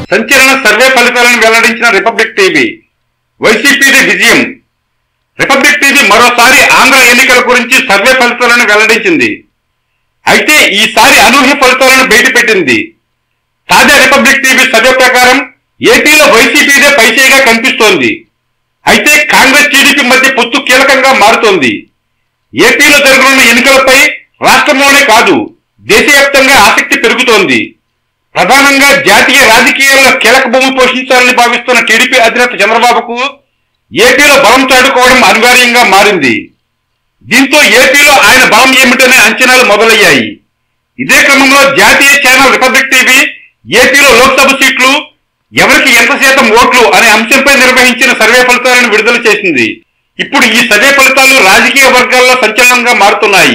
సంచలన సర్వే ఫలితాలను వెల్లడించిన రిపబ్లిక్ టీవీ వైసీపీది విజయం రిపబ్లిక్ టీవీ మరోసారి ఆంధ్ర ఎన్నికల గురించి సర్వే ఫలితాలను వెల్లడించింది అయితే ఈసారి అనూహ్య ఫలితాలను బయటపెట్టింది తాజా రిపబ్లిక్ టీవీ సర్వే ప్రకారం ఏపీలో వైసీపీదే పైచేయిగా కనిపిస్తోంది అయితే కాంగ్రెస్ టీడీపీ మధ్య పొత్తు కీలకంగా మారుతోంది ఏపీలో జరగనున్న ఎన్నికలపై రాష్ట్రంలోనే కాదు దేశవ్యాప్తంగా ఆసక్తి పెరుగుతోంది ప్రధానంగా జాతీయ రాజకీయాల్లో కీలక భూమి పోషించాలని భావిస్తున్న టీడీపీ అధినేత చంద్రబాబుకు ఏపీలో బలం చాటుకోవడం అనివార్యంగా మారింది దీంతో ఏపీలో ఆయన బలం ఏమిటనే అంచనాలు మొదలయ్యాయి ఇదే క్రమంలో జాతీయ ఛానల్ రిపబ్లిక్ టీవీ ఏపీలో లోక్సభ సీట్లు ఎవరికి ఎంత శాతం ఓట్లు అనే అంశంపై నిర్వహించిన సర్వే ఫలితాలను విడుదల చేసింది ఇప్పుడు ఈ సర్వే ఫలితాలు రాజకీయ వర్గాల్లో సంచలనంగా మారుతున్నాయి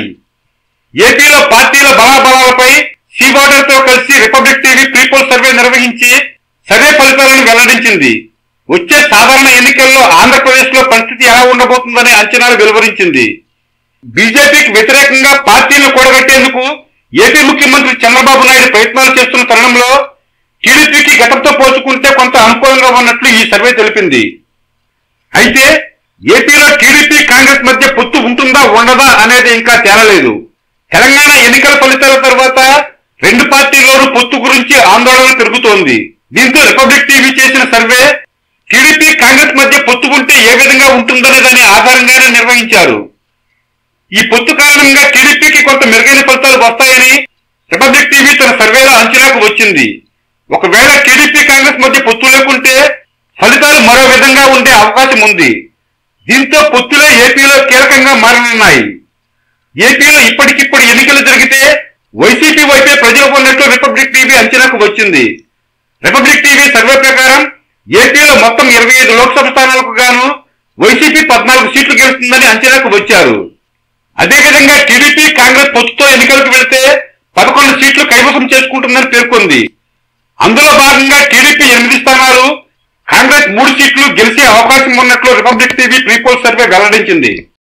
ఏపీలో పార్టీల బలాబలాలపై సీబార్డర్ తో కలిసి రిపబ్లిక్ టీవీ పీపుల్ సర్వే నిర్వహించి సర్వే ఫలితాలను వెల్లడించింది వచ్చే సాధారణ ఎన్నికల్లో ఆంధ్రప్రదేశ్ లో పరిస్థితి ఎలా ఉండబోతుందనే అంచనాలు వెలువరించింది బీజేపీకి వ్యతిరేకంగా పార్టీలను కూడగట్టేందుకు ఏపీ ముఖ్యమంత్రి చంద్రబాబు నాయుడు ప్రయత్నాలు చేస్తున్న తరుణంలో టీడీపీకి గతంతో పోల్చుకుంటే కొంత అనుకూలంగా ఉన్నట్లు ఈ సర్వే తెలిపింది అయితే ఏపీలో టీడీపీ కాంగ్రెస్ మధ్య పొత్తు ఉంటుందా ఉండదా అనేది ఇంకా తేలలేదు తెలంగాణ ఎన్నికల ఫలితాల తర్వాత రెండు పార్టీల్లోనూ పొత్తు గురించి ఆందోళన పెరుగుతోంది దీంతో రిపబ్లిక్ టీవీ చేసిన సర్వే టీడీపీ కాంగ్రెస్ మధ్య పొత్తు ఉంటే ఏ విధంగా ఉంటుందనే దాని ఆధారంగానే నిర్వహించారు ఈ పొత్తు కారణంగా టీడీపీకి కొంత మెరుగైన ఫలితాలు వస్తాయని రిపబ్లిక్ టీవీ తన సర్వేలో అంచనాకు వచ్చింది ఒకవేళ టీడీపీ కాంగ్రెస్ మధ్య పొత్తు లేకుంటే ఫలితాలు మరో విధంగా ఉండే అవకాశం ఉంది దీంతో పొత్తులే ఏపీలో కీలకంగా మారనున్నాయి ఏపీలో ఇప్పటికిప్పుడు ఎన్నికలు జరిగితే వైసీపీ వైపే ప్రజలు ఉన్నట్లు రిపబ్లిక్ టీవీ అంచనాకు వచ్చింది రిపబ్లిక్ టీవీ సర్వే ప్రకారం ఏపీలో మొత్తం ఇరవై ఐదు లోక్సభ స్థానాలకు గాను వైసీపీ పద్నాలుగు సీట్లు గెలుస్తుందని అంచనాకు వచ్చారు అదేవిధంగా టీడీపీ కాంగ్రెస్ పొత్తుతో ఎన్నికలకు వెళితే పదకొండు సీట్లు కైవసం చేసుకుంటుందని పేర్కొంది అందులో భాగంగా టీడీపీ ఎనిమిది స్థానాలు కాంగ్రెస్ మూడు సీట్లు గెలిచే అవకాశం ఉన్నట్లు రిపబ్లిక్ టీవీ ప్రీపోల్ సర్వే వెల్లడించింది